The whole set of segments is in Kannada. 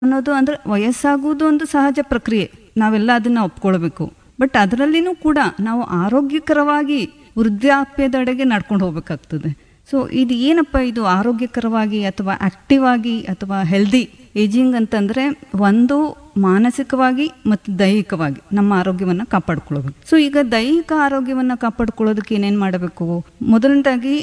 ಅನ್ನೋದು ಅಂದ್ರೆ ವಯಸ್ಸಾಗುವುದು ಒಂದು ಸಹಜ ಪ್ರಕ್ರಿಯೆ ನಾವೆಲ್ಲ ಅದನ್ನ ಒಪ್ಕೊಳ್ಬೇಕು ಬಟ್ ಅದರಲ್ಲಿನೂ ಕೂಡ ನಾವು ಆರೋಗ್ಯಕರವಾಗಿ ವೃದ್ಧಾಪ್ಯದೆಡೆಗೆ ನಡ್ಕೊಂಡು ಹೋಗ್ಬೇಕಾಗ್ತದೆ ಸೊ ಇದು ಏನಪ್ಪ ಇದು ಆರೋಗ್ಯಕರವಾಗಿ ಅಥವಾ ಆಕ್ಟಿವ್ ಆಗಿ ಅಥವಾ ಹೆಲ್ದಿ ಏಜಿಂಗ್ ಅಂತಂದ್ರೆ ಒಂದು ಮಾನಸಿಕವಾಗಿ ಮತ್ತು ದೈಹಿಕವಾಗಿ ನಮ್ಮ ಆರೋಗ್ಯವನ್ನು ಕಾಪಾಡ್ಕೊಳ್ಬೇಕು ಸೊ ಈಗ ದೈಹಿಕ ಆರೋಗ್ಯವನ್ನು ಕಾಪಾಡ್ಕೊಳ್ಳೋದಕ್ಕೆ ಏನೇನು ಮಾಡಬೇಕು ಮೊದಲನೇದಾಗಿ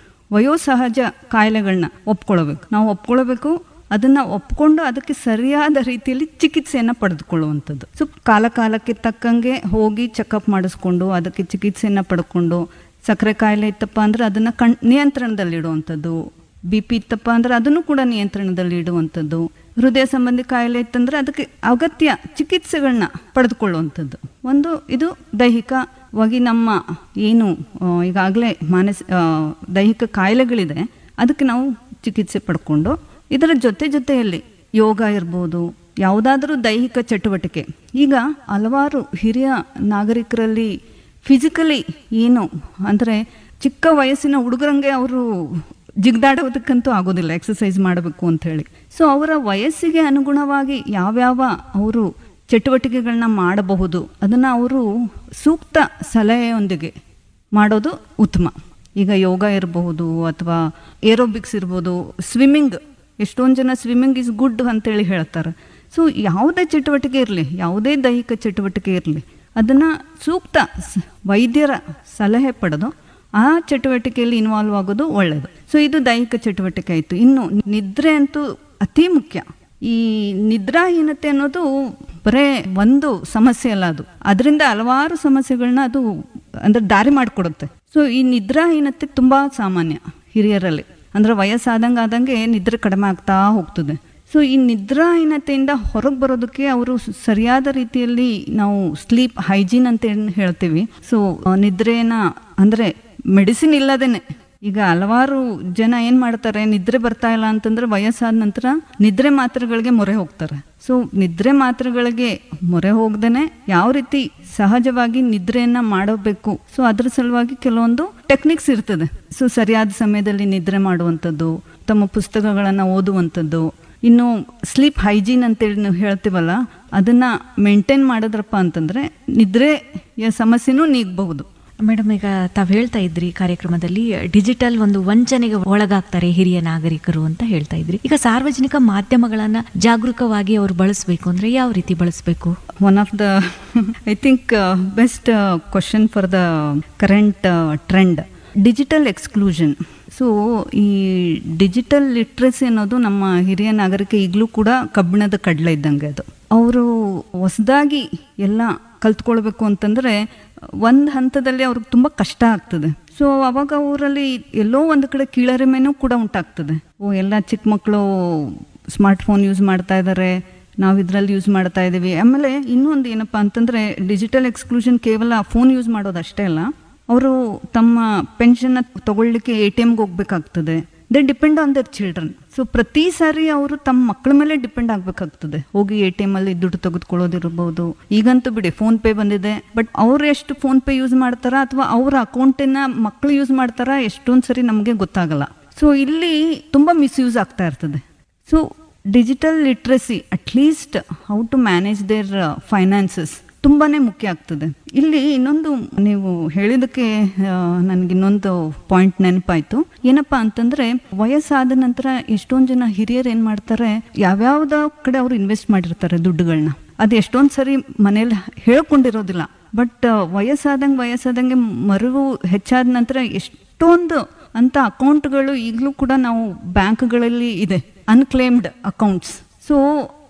ವಯೋಸಹಜ ಕಾಯಿಲೆಗಳನ್ನ ಒಪ್ಕೊಳ್ಬೇಕು ನಾವು ಒಪ್ಕೊಳ್ಬೇಕು ಅದನ್ನ ಒಪ್ಕೊಂಡು ಅದಕ್ಕೆ ಸರಿಯಾದ ರೀತಿಯಲ್ಲಿ ಚಿಕಿತ್ಸೆಯನ್ನು ಪಡೆದುಕೊಳ್ಳುವಂಥದ್ದು ಸೊ ಕಾಲ ಕಾಲಕ್ಕೆ ತಕ್ಕಂಗೆ ಹೋಗಿ ಚೆಕಪ್ ಮಾಡಿಸ್ಕೊಂಡು ಅದಕ್ಕೆ ಚಿಕಿತ್ಸೆಯನ್ನು ಪಡ್ಕೊಂಡು ಸಕ್ಕರೆ ಕಾಯಿಲೆ ಇತ್ತಪ್ಪ ಅಂದ್ರೆ ಅದನ್ನ ಕಣ್ ನಿಯಂತ್ರಣದಲ್ಲಿಡುವಂಥದ್ದು ಬಿ ಪಿ ಇತ್ತಪ್ಪ ಅಂದ್ರೆ ಅದನ್ನು ಕೂಡ ನಿಯಂತ್ರಣದಲ್ಲಿ ಇಡುವಂಥದ್ದು ಹೃದಯ ಸಂಬಂಧಿ ಕಾಯಿಲೆ ಇತ್ತಂದ್ರೆ ಅದಕ್ಕೆ ಅಗತ್ಯ ಚಿಕಿತ್ಸೆಗಳನ್ನ ಪಡೆದುಕೊಳ್ಳುವಂಥದ್ದು ಒಂದು ಇದು ದೈಹಿಕವಾಗಿ ನಮ್ಮ ಏನು ಈಗಾಗಲೇ ಮಾನಸ ಆ, ದೈಹಿಕ ಕಾಯಿಲೆಗಳಿದೆ ಅದಕ್ಕೆ ನಾವು ಚಿಕಿತ್ಸೆ ಪಡ್ಕೊಂಡು ಇದರ ಜೊತೆ ಜೊತೆಯಲ್ಲಿ ಯೋಗ ಇರ್ಬೋದು ಯಾವುದಾದ್ರೂ ದೈಹಿಕ ಚಟುವಟಿಕೆ ಈಗ ಹಲವಾರು ಹಿರಿಯ ನಾಗರಿಕರಲ್ಲಿ ಫಿಸಿಕಲಿ ಏನು ಅಂದರೆ ಚಿಕ್ಕ ವಯಸ್ಸಿನ ಹುಡುಗರಂಗೆ ಅವರು ಜಿಗ್ದಾಡೋದಕ್ಕಂತೂ ಆಗೋದಿಲ್ಲ ಎಕ್ಸಸೈಸ್ ಮಾಡಬೇಕು ಅಂತ ಹೇಳಿ ಸೊ ಅವರ ವಯಸ್ಸಿಗೆ ಅನುಗುಣವಾಗಿ ಯಾವ್ಯಾವ ಅವರು ಚಟುವಟಿಕೆಗಳನ್ನ ಮಾಡಬಹುದು ಅದನ್ನು ಅವರು ಸೂಕ್ತ ಸಲಹೆಯೊಂದಿಗೆ ಮಾಡೋದು ಉತ್ತಮ ಈಗ ಯೋಗ ಇರಬಹುದು ಅಥವಾ ಏರೋಬಿಕ್ಸ್ ಇರ್ಬೋದು ಸ್ವಿಮ್ಮಿಂಗ್ ಎಷ್ಟೊಂದು ಜನ ಸ್ವಿಮ್ಮಿಂಗ್ ಇಸ್ ಗುಡ್ ಅಂತೇಳಿ ಹೇಳ್ತಾರೆ ಸೊ ಯಾವುದೇ ಚಟುವಟಿಕೆ ಇರಲಿ ಯಾವುದೇ ದೈಹಿಕ ಚಟುವಟಿಕೆ ಇರಲಿ ಅದನ್ನು ಸೂಕ್ತ ಸ- ವೈದ್ಯರ ಸಲಹೆ ಪಡೆದು ಆ ಚಟುವಟಿಕೆಯಲ್ಲಿ ಇನ್ವಾಲ್ವ್ ಆಗೋದು ಒಳ್ಳೆಯದು ಸೊ ಇದು ದೈಹಿಕ ಚಟುವಟಿಕೆ ಆಯಿತು ಇನ್ನು ನಿದ್ರೆ ಅಂತೂ ಅತಿ ಮುಖ್ಯ ಈ ನಿದ್ರಾಹೀನತೆ ಅನ್ನೋದು ಬರೇ ಒಂದು ಸಮಸ್ಯೆ ಅಲ್ಲ ಅದು ಅದರಿಂದ ಹಲವಾರು ಸಮಸ್ಯೆಗಳನ್ನ ಅದು ಅಂದ್ರೆ ದಾರಿ ಮಾಡಿಕೊಡುತ್ತೆ ಸೊ ಈ ನಿದ್ರಾಹೀನತೆ ತುಂಬಾ ಸಾಮಾನ್ಯ ಹಿರಿಯರಲ್ಲಿ ಅಂದ್ರೆ ವಯಸ್ಸಾದಂಗೆ ಆದಂಗೆ ನಿದ್ರೆ ಕಡಿಮೆ ಆಗ್ತಾ ಹೋಗ್ತದೆ ಸೊ ಈ ನಿದ್ರಾಹೀನತೆಯಿಂದ ಹೊರಗೆ ಬರೋದಕ್ಕೆ ಅವರು ಸರಿಯಾದ ರೀತಿಯಲ್ಲಿ ನಾವು ಸ್ಲೀಪ್ ಹೈಜೀನ್ ಅಂತ ಏನ್ ಹೇಳ್ತೀವಿ ಸೊ ನಿದ್ರೆನ ಅಂದ್ರೆ ಮೆಡಿಸಿನ್ ಇಲ್ಲದೇನೆ ಈಗ ಹಲವಾರು ಜನ ಏನ್ ಮಾಡ್ತಾರೆ ನಿದ್ರೆ ಬರ್ತಾ ಇಲ್ಲ ಅಂತಂದ್ರೆ ವಯಸ್ಸಾದ ನಂತರ ನಿದ್ರೆ ಮಾತ್ರೆಗಳಿಗೆ ಮೊರೆ ಹೋಗ್ತಾರೆ ಸೊ ನಿದ್ರೆ ಮಾತ್ರೆಗಳಿಗೆ ಮೊರೆ ಹೋಗ್ದೇನೆ ಯಾವ ರೀತಿ ಸಹಜವಾಗಿ ನಿದ್ರೆಯನ್ನ ಮಾಡಬೇಕು ಸೊ ಅದ್ರ ಸಲುವಾಗಿ ಕೆಲವೊಂದು ಟೆಕ್ನಿಕ್ಸ್ ಇರ್ತದೆ ಸೊ ಸರಿಯಾದ ಸಮಯದಲ್ಲಿ ನಿದ್ರೆ ಮಾಡುವಂಥದ್ದು ತಮ್ಮ ಪುಸ್ತಕಗಳನ್ನ ಓದುವಂಥದ್ದು ಇನ್ನು ಸ್ಲೀಪ್ ಹೈಜೀನ್ ಅಂತೇಳಿ ನಾವು ಹೇಳ್ತೀವಲ್ಲ ಅದನ್ನ ಮೇಂಟೈನ್ ಮಾಡಿದ್ರಪ್ಪ ಅಂತಂದ್ರೆ ನಿದ್ರೆಯ ಸಮಸ್ಯೆನೂ ನೀಗಬಹುದು ಮೇಡಮ್ ಈಗ ತಾವ್ ಹೇಳ್ತಾ ಇದ್ರಿ ಕಾರ್ಯಕ್ರಮದಲ್ಲಿ ಡಿಜಿಟಲ್ ಒಂದು ವಂಚನೆಗೆ ಒಳಗಾಗ್ತಾರೆ ಹಿರಿಯ ನಾಗರಿಕರು ಅಂತ ಹೇಳ್ತಾ ಇದ್ರಿ ಈಗ ಸಾರ್ವಜನಿಕ ಮಾಧ್ಯಮಗಳನ್ನ ಜಾಗರೂಕವಾಗಿ ಅವರು ಬಳಸಬೇಕು ಅಂದ್ರೆ ಯಾವ ರೀತಿ ಬಳಸಬೇಕು one of the I think best question for the current trend digital exclusion so ಈ ಡಿಜಿಟಲ್ ಲಿಟ್ರಸಿ ಅನ್ನೋದು ನಮ್ಮ ಹಿರಿಯ ನಾಗರಿಕ ಈಗಲೂ ಕೂಡ ಕಬ್ಬಿಣದ ಕಡಲೆ ಇದ್ದಂಗೆ ಅದು ಅವರು ಹೊಸದಾಗಿ ಎಲ್ಲ ಕಲ್ತ್ಕೊಳ್ಬೇಕು ಅಂತಂದ್ರೆ ಒಂದು ಹಂತದಲ್ಲಿ ಅವ್ರಿಗೆ ತುಂಬ ಕಷ್ಟ ಆಗ್ತದೆ ಸೊ ಅವಾಗ ಅವರಲ್ಲಿ ಎಲ್ಲೋ ಒಂದು ಕಡೆ ಕೀಳರಿಮೆನೂ ಕೂಡ ಉಂಟಾಗ್ತದೆ ಓ ಎಲ್ಲ ಚಿಕ್ಕ ಮಕ್ಕಳು ಸ್ಮಾರ್ಟ್ ಫೋನ್ ಯೂಸ್ ಮಾಡ್ತಾ ಇದ್ದಾರೆ ನಾವು ಇದರಲ್ಲಿ ಯೂಸ್ ಮಾಡ್ತಾ ಇದ್ದೀವಿ ಆಮೇಲೆ ಇನ್ನೊಂದು ಏನಪ್ಪ ಅಂತಂದ್ರೆ ಡಿಜಿಟಲ್ ಎಕ್ಸ್ಕ್ಲೂಷನ್ ಕೇವಲ ಫೋನ್ ಯೂಸ್ ಮಾಡೋದು ಅಷ್ಟೇ ಅಲ್ಲ ಅವರು ತಮ್ಮ ಪೆನ್ಷನ್ ತಗೊಳ್ಳಿಕ್ಕೆ ಎ ಟಿ ಎಮ್ಗೆ ಹೋಗ್ಬೇಕಾಗ್ತದೆ they depend on their children so ಪ್ರತಿ ಸಾರಿ ಅವರು ತಮ್ಮ ಮಕ್ಕಳ ಮೇಲೆ ಡಿಪೆಂಡ್ ಆಗ್ಬೇಕಾಗ್ತದೆ ಹೋಗಿ ಎ ಟಿ ಎಮ್ ಅಲ್ಲಿ ದುಡ್ಡು ತೆಗೆದುಕೊಳ್ಳೋದಿರ್ಬೋದು ಈಗಂತೂ ಬಿಡಿ ಫೋನ್ ಪೇ ಬಂದಿದೆ ಬಟ್ ಅವ್ರು ಎಷ್ಟು ಫೋನ್ ಪೇ ಯೂಸ್ ಮಾಡ್ತಾರ ಅಥವಾ ಅವ್ರ ಅಕೌಂಟನ್ನ ಮಕ್ಕಳು ಯೂಸ್ ಮಾಡ್ತಾರ ಎಷ್ಟೊಂದು ಸರಿ ನಮಗೆ ಗೊತ್ತಾಗಲ್ಲ ಸೊ ಇಲ್ಲಿ ತುಂಬಾ ಮಿಸ್ಯೂಸ್ ಆಗ್ತಾ ಇರ್ತದೆ so digital literacy at least how to manage their finances ತುಂಬಾನೇ ಮುಖ್ಯ ಆಗ್ತದೆ ಇಲ್ಲಿ ಇನ್ನೊಂದು ನೀವು ಹೇಳಿದಕ್ಕೆ ನನಗೆ ಇನ್ನೊಂದು ಪಾಯಿಂಟ್ ನೆನಪಾಯ್ತು ಏನಪ್ಪಾ ಅಂತಂದ್ರೆ ವಯಸ್ಸಾದ ನಂತರ ಎಷ್ಟೊಂದು ಜನ ಹಿರಿಯರು ಏನ್ ಮಾಡ್ತಾರೆ ಯಾವ್ಯಾವ್ದ ಕಡೆ ಅವರು ಇನ್ವೆಸ್ಟ್ ಮಾಡಿರ್ತಾರೆ ದುಡ್ಡುಗಳನ್ನ ಅದು ಎಷ್ಟೊಂದು ಸರಿ ಮನೇಲಿ ಹೇಳ್ಕೊಂಡಿರೋದಿಲ್ಲ ಬಟ್ ವಯಸ್ಸಾದಂಗೆ ವಯಸ್ಸಾದಂಗೆ ಮರುವು ಹೆಚ್ಚಾದ ನಂತರ ಎಷ್ಟೊಂದು ಅಂತ ಅಕೌಂಟ್ಗಳು ಈಗಲೂ ಕೂಡ ನಾವು ಬ್ಯಾಂಕ್ಗಳಲ್ಲಿ ಇದೆ ಅನ್ಕ್ಲೇಮ್ಡ್ ಅಕೌಂಟ್ಸ್ ಸೊ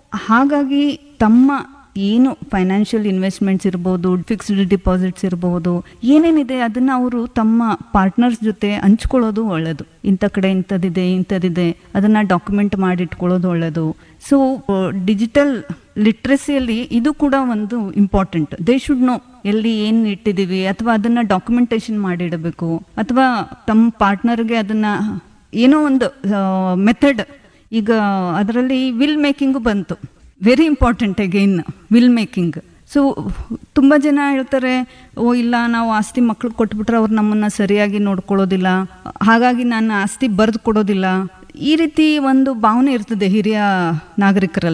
ಹಾಗಾಗಿ ತಮ್ಮ ಏನು ಫೈನಾನ್ಷಿಯಲ್ ಇನ್ವೆಸ್ಟ್ಮೆಂಟ್ಸ್ ಇರ್ಬೋದು ಫಿಕ್ಸ್ಡ್ ಡಿಪಾಸಿಟ್ಸ್ ಇರಬಹುದು ಏನೇನಿದೆ ಅದನ್ನ ಅವರು ತಮ್ಮ ಪಾರ್ಟ್ನರ್ಸ್ ಜೊತೆ ಹಂಚ್ಕೊಳ್ಳೋದು ಒಳ್ಳೆಯದು ಇಂಥ ಕಡೆ ಇಂಥದ್ದಿದೆ ಇಂಥದ್ದಿದೆ ಅದನ್ನ ಡಾಕ್ಯುಮೆಂಟ್ ಮಾಡಿ ಇಟ್ಕೊಳ್ಳೋದು ಒಳ್ಳೆಯದು ಸೊ ಡಿಜಿಟಲ್ ಲಿಟ್ರಸಿಯಲ್ಲಿ ಇದು ಕೂಡ ಒಂದು ಇಂಪಾರ್ಟೆಂಟ್ ದೇ ಶುಡ್ ನೋ ಎಲ್ಲಿ ಏನು ಇಟ್ಟಿದ್ದೀವಿ ಅಥವಾ ಅದನ್ನ ಡಾಕ್ಯುಮೆಂಟೇಶನ್ ಮಾಡಿಡಬೇಕು ಅಥವಾ ತಮ್ಮ ಪಾರ್ಟ್ನರ್ಗೆ ಅದನ್ನ ಏನೋ ಒಂದು ಮೆಥಡ್ ಈಗ ಅದರಲ್ಲಿ ವಿಲ್ ಮೇಕಿಂಗು ಬಂತು very important again will making so ತುಂಬ ಜನ ಹೇಳ್ತಾರೆ ಓ ಇಲ್ಲ ನಾವು ಆಸ್ತಿ ಮಕ್ಳು ಕೊಟ್ಬಿಟ್ರೆ ಅವ್ರು ನಮ್ಮನ್ನು ಸರಿಯಾಗಿ ನೋಡ್ಕೊಳ್ಳೋದಿಲ್ಲ ಹಾಗಾಗಿ ನಾನು ಆಸ್ತಿ ಬರೆದು ಕೊಡೋದಿಲ್ಲ ಈ ರೀತಿ ಒಂದು ಭಾವನೆ ಇರ್ತದೆ ಹಿರಿಯ ನಾಗರಿಕರಲ್ಲಿ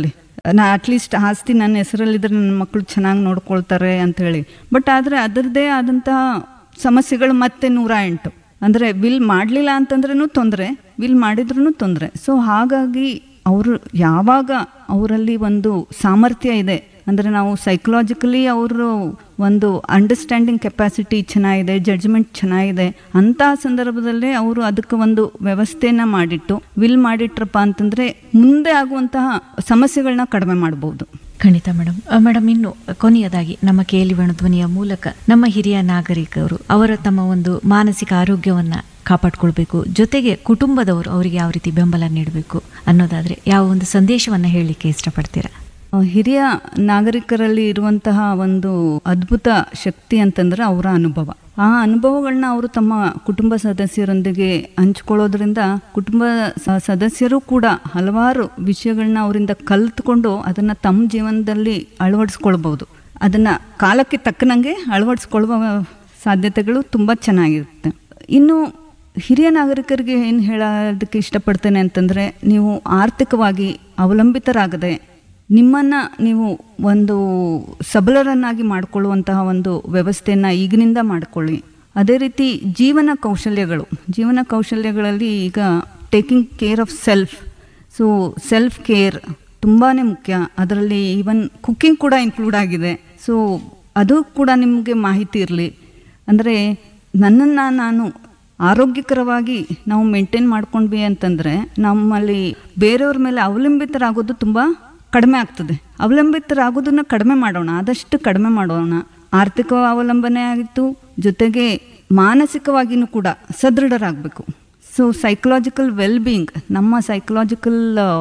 ನಾ ಅಟ್ಲೀಸ್ಟ್ ಆಸ್ತಿ ನನ್ನ ಹೆಸರಲ್ಲಿದ್ರೆ ನನ್ನ ಮಕ್ಕಳು ಚೆನ್ನಾಗಿ ನೋಡ್ಕೊಳ್ತಾರೆ ಅಂತೇಳಿ ಬಟ್ ಆದರೆ ಅದರದ್ದೇ ಆದಂತಹ ಸಮಸ್ಯೆಗಳು ಮತ್ತೆ ನೂರ ಎಂಟು ಅಂದರೆ ವಿಲ್ ಮಾಡಲಿಲ್ಲ ಅಂತಂದ್ರೂ ತೊಂದರೆ ವಿಲ್ ಮಾಡಿದ್ರೂ ತೊಂದರೆ ಸೊ ಹಾಗಾಗಿ ಅವರು ಯಾವಾಗ ಅವರಲ್ಲಿ ಒಂದು ಸಾಮರ್ಥ್ಯ ಇದೆ ಅಂದರೆ ನಾವು ಸೈಕಲಾಜಿಕಲಿ ಅವರು ಒಂದು ಅಂಡರ್ಸ್ಟ್ಯಾಂಡಿಂಗ್ ಕೆಪಾಸಿಟಿ ಚೆನ್ನಾಗಿದೆ ಜಡ್ಜ್ಮೆಂಟ್ ಚೆನ್ನಾಗಿದೆ ಅಂತಹ ಸಂದರ್ಭದಲ್ಲೇ ಅವರು ಅದಕ್ಕೆ ಒಂದು ವ್ಯವಸ್ಥೆನ ಮಾಡಿಟ್ಟು ವಿಲ್ ಮಾಡಿಟ್ರಪ್ಪ ಅಂತಂದರೆ ಮುಂದೆ ಆಗುವಂತಹ ಸಮಸ್ಯೆಗಳನ್ನ ಕಡಿಮೆ ಮಾಡ್ಬೋದು ಖಂಡಿತ ಮೇಡಮ್ ಮೇಡಮ್ ಇನ್ನು ಕೊನೆಯದಾಗಿ ನಮ್ಮ ಕೇಳಿ ಧ್ವನಿಯ ಮೂಲಕ ನಮ್ಮ ಹಿರಿಯ ನಾಗರಿಕರು ಅವರ ತಮ್ಮ ಒಂದು ಮಾನಸಿಕ ಆರೋಗ್ಯವನ್ನ ಕಾಪಾಡ್ಕೊಳ್ಬೇಕು ಜೊತೆಗೆ ಕುಟುಂಬದವರು ಅವರಿಗೆ ಯಾವ ರೀತಿ ಬೆಂಬಲ ನೀಡಬೇಕು ಅನ್ನೋದಾದ್ರೆ ಯಾವ ಒಂದು ಸಂದೇಶವನ್ನ ಹೇಳಲಿಕ್ಕೆ ಇಷ್ಟಪಡ್ತೀರಾ ಆ, ಹಿರಿಯ ನಾಗರಿಕರಲ್ಲಿ ಇರುವಂತಹ ಒಂದು ಅದ್ಭುತ ಶಕ್ತಿ ಅಂತಂದ್ರೆ ಅವರ ಅನುಭವ ಆ ಅನುಭವಗಳನ್ನ ಅವರು ತಮ್ಮ ಕುಟುಂಬ ಸದಸ್ಯರೊಂದಿಗೆ ಹಂಚ್ಕೊಳ್ಳೋದ್ರಿಂದ ಕುಟುಂಬ ಸ- ಸದಸ್ಯರು ಕೂಡ ಹಲವಾರು ವಿಷಯಗಳನ್ನ ಅವರಿಂದ ಕಲಿತ್ಕೊಂಡು ಅದನ್ನ ತಮ್ಮ ಜೀವನದಲ್ಲಿ ಅಳವಡಿಸ್ಕೊಳ್ಬಹುದು ಅದನ್ನ ಕಾಲಕ್ಕೆ ತಕ್ಕನಂಗೆ ಅಳವಡಿಸ್ಕೊಳ್ಳುವ ಸಾಧ್ಯತೆಗಳು ತುಂಬ ಚೆನ್ನಾಗಿರುತ್ತೆ ಇನ್ನು ಹಿರಿಯ ನಾಗರಿಕರಿಗೆ ಏನು ಹೇಳೋದಕ್ಕೆ ಇಷ್ಟಪಡ್ತೇನೆ ಅಂತಂದರೆ ನೀವು ಆರ್ಥಿಕವಾಗಿ ಅವಲಂಬಿತರಾಗದೆ ನಿಮ್ಮನ್ನು ನೀವು ಒಂದು ಸಬಲರನ್ನಾಗಿ ಮಾಡಿಕೊಳ್ಳುವಂತಹ ಒಂದು ವ್ಯವಸ್ಥೆಯನ್ನು ಈಗಿನಿಂದ ಮಾಡಿಕೊಳ್ಳಿ ಅದೇ ರೀತಿ ಜೀವನ ಕೌಶಲ್ಯಗಳು ಜೀವನ ಕೌಶಲ್ಯಗಳಲ್ಲಿ ಈಗ taking care of self so self care ತುಂಬಾ ಮುಖ್ಯ ಅದರಲ್ಲಿ ಈವನ್ ಕುಕ್ಕಿಂಗ್ ಕೂಡ ಇನ್ಕ್ಲೂಡ್ ಆಗಿದೆ ಸೊ ಅದು ಕೂಡ ನಿಮಗೆ ಮಾಹಿತಿ ಇರಲಿ ಅಂದರೆ ನನ್ನನ್ನು ನಾನು ಆರೋಗ್ಯಕರವಾಗಿ ನಾವು ಮೇಂಟೈನ್ ಮಾಡ್ಕೊಂಡ್ವಿ ಅಂತಂದರೆ ನಮ್ಮಲ್ಲಿ ಬೇರೆಯವ್ರ ಮೇಲೆ ಅವಲಂಬಿತರಾಗೋದು ತುಂಬ ಕಡಿಮೆ ಆಗ್ತದೆ ಅವಲಂಬಿತರಾಗೋದನ್ನ ಕಡಿಮೆ ಮಾಡೋಣ ಆದಷ್ಟು ಕಡಿಮೆ ಮಾಡೋಣ ಆರ್ಥಿಕ ಅವಲಂಬನೆ ಆಗಿತ್ತು ಜೊತೆಗೆ ಮಾನಸಿಕವಾಗಿಯೂ ಕೂಡ ಸದೃಢರಾಗಬೇಕು ಸೊ ಸೈಕಲಾಜಿಕಲ್ ವೆಲ್ ಬೀಯಿಂಗ್ ನಮ್ಮ ಸೈಕಲಾಜಿಕಲ್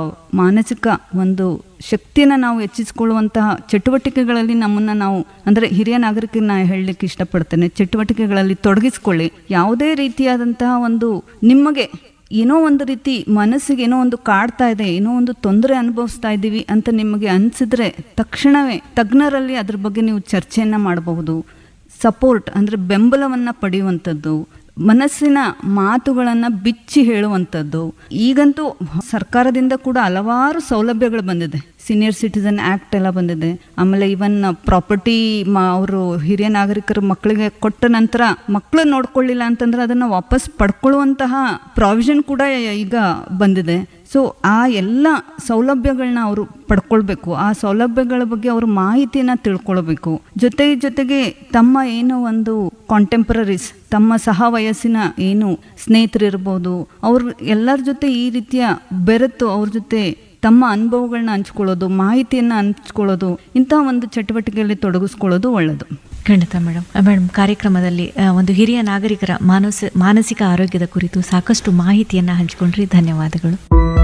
ಮಾನಸಿಕ ಒಂದು ಶಕ್ತಿನ ನಾವು ಹೆಚ್ಚಿಸ್ಕೊಳ್ಳುವಂತಹ ಚಟುವಟಿಕೆಗಳಲ್ಲಿ ನಮ್ಮನ್ನು ನಾವು ಅಂದರೆ ಹಿರಿಯ ನಾಗರಿಕನ ಹೇಳಲಿಕ್ಕೆ ಇಷ್ಟಪಡ್ತೇನೆ ಚಟುವಟಿಕೆಗಳಲ್ಲಿ ತೊಡಗಿಸ್ಕೊಳ್ಳಿ ಯಾವುದೇ ರೀತಿಯಾದಂತಹ ಒಂದು ನಿಮಗೆ ಏನೋ ಒಂದು ರೀತಿ ಮನಸ್ಸಿಗೆ ಏನೋ ಒಂದು ಕಾಡ್ತಾ ಇದೆ ಏನೋ ಒಂದು ತೊಂದರೆ ಅನುಭವಿಸ್ತಾ ಇದ್ದೀವಿ ಅಂತ ನಿಮಗೆ ಅನಿಸಿದ್ರೆ ತಕ್ಷಣವೇ ತಜ್ಞರಲ್ಲಿ ಅದ್ರ ಬಗ್ಗೆ ನೀವು ಚರ್ಚೆಯನ್ನು ಮಾಡಬಹುದು ಸಪೋರ್ಟ್ ಅಂದರೆ ಬೆಂಬಲವನ್ನು ಪಡೆಯುವಂಥದ್ದು ಮನಸ್ಸಿನ ಮಾತುಗಳನ್ನು ಬಿಚ್ಚಿ ಹೇಳುವಂಥದ್ದು ಈಗಂತೂ ಸರ್ಕಾರದಿಂದ ಕೂಡ ಹಲವಾರು ಸೌಲಭ್ಯಗಳು ಬಂದಿದೆ ಸೀನಿಯರ್ ಸಿಟಿಸನ್ ಆ್ಯಕ್ಟ್ ಎಲ್ಲ ಬಂದಿದೆ ಆಮೇಲೆ ಇವನ್ ಪ್ರಾಪರ್ಟಿ ಅವರು ಹಿರಿಯ ನಾಗರಿಕರ ಮಕ್ಕಳಿಗೆ ಕೊಟ್ಟ ನಂತರ ಮಕ್ಕಳು ನೋಡ್ಕೊಳ್ಳಿಲ್ಲ ಅಂತಂದ್ರೆ ಅದನ್ನು ವಾಪಸ್ ಪಡ್ಕೊಳ್ಳುವಂತಹ ಪ್ರಾವಿಷನ್ ಕೂಡ ಈಗ ಬಂದಿದೆ ಸೊ ಆ ಎಲ್ಲ ಸೌಲಭ್ಯಗಳನ್ನ ಅವರು ಪಡ್ಕೊಳ್ಬೇಕು ಆ ಸೌಲಭ್ಯಗಳ ಬಗ್ಗೆ ಅವರು ಮಾಹಿತಿಯನ್ನು ತಿಳ್ಕೊಳ್ಬೇಕು ಜೊತೆ ಜೊತೆಗೆ ತಮ್ಮ ಏನು ಒಂದು ಕಾಂಟೆಂಪರರೀಸ್ ತಮ್ಮ ಸಹ ವಯಸ್ಸಿನ ಏನು ಸ್ನೇಹಿತರಿರ್ಬೋದು ಅವ್ರ ಎಲ್ಲರ ಜೊತೆ ಈ ರೀತಿಯ ಬೆರೆತು ಅವ್ರ ಜೊತೆ ತಮ್ಮ ಅನುಭವಗಳನ್ನ ಹಂಚ್ಕೊಳ್ಳೋದು ಮಾಹಿತಿಯನ್ನು ಹಂಚ್ಕೊಳ್ಳೋದು ಇಂತಹ ಒಂದು ಚಟುವಟಿಕೆಯಲ್ಲಿ ತೊಡಗಿಸ್ಕೊಳ್ಳೋದು ಒಳ್ಳೆಯದು ಖಂಡಿತ ಮೇಡಮ್ ಮೇಡಮ್ ಕಾರ್ಯಕ್ರಮದಲ್ಲಿ ಆ, ಒಂದು ಹಿರಿಯ ನಾಗರಿಕರ ಮಾನಸ ಮಾನಸಿಕ ಆರೋಗ್ಯದ ಕುರಿತು ಸಾಕಷ್ಟು ಮಾಹಿತಿಯನ್ನ ಹಂಚಿಕೊಂಡ್ರಿ ಧನ್ಯವಾದಗಳು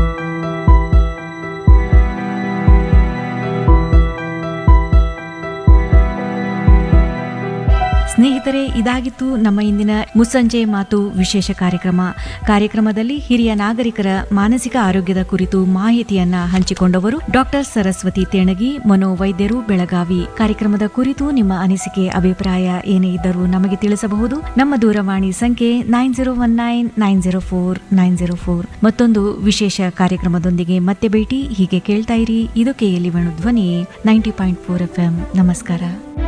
ಸ್ನೇಹಿತರೆ ಇದಾಗಿತ್ತು ನಮ್ಮ ಇಂದಿನ ಮುಸ್ಸಂಜೆ ಮಾತು ವಿಶೇಷ ಕಾರ್ಯಕ್ರಮ ಕಾರ್ಯಕ್ರಮದಲ್ಲಿ ಹಿರಿಯ ನಾಗರಿಕರ ಮಾನಸಿಕ ಆರೋಗ್ಯದ ಕುರಿತು ಮಾಹಿತಿಯನ್ನ ಹಂಚಿಕೊಂಡವರು ಡಾಕ್ಟರ್ ಸರಸ್ವತಿ ತೇಣಗಿ ಮನೋವೈದ್ಯರು ಬೆಳಗಾವಿ ಕಾರ್ಯಕ್ರಮದ ಕುರಿತು ನಿಮ್ಮ ಅನಿಸಿಕೆ ಅಭಿಪ್ರಾಯ ಏನೇ ಇದ್ದರೂ ನಮಗೆ ತಿಳಿಸಬಹುದು ನಮ್ಮ ದೂರವಾಣಿ ಸಂಖ್ಯೆ nine zero one nine nine zero four nine zero four ಮತ್ತೊಂದು ವಿಶೇಷ ಕಾರ್ಯಕ್ರಮದೊಂದಿಗೆ ಮತ್ತೆ ಭೇಟಿ ಹೀಗೆ ಕೇಳ್ತಾ ಇರಿ ಇದು ಕೆಎಲಿ Venu Dhwani ninety point four F M ನಮಸ್ಕಾರ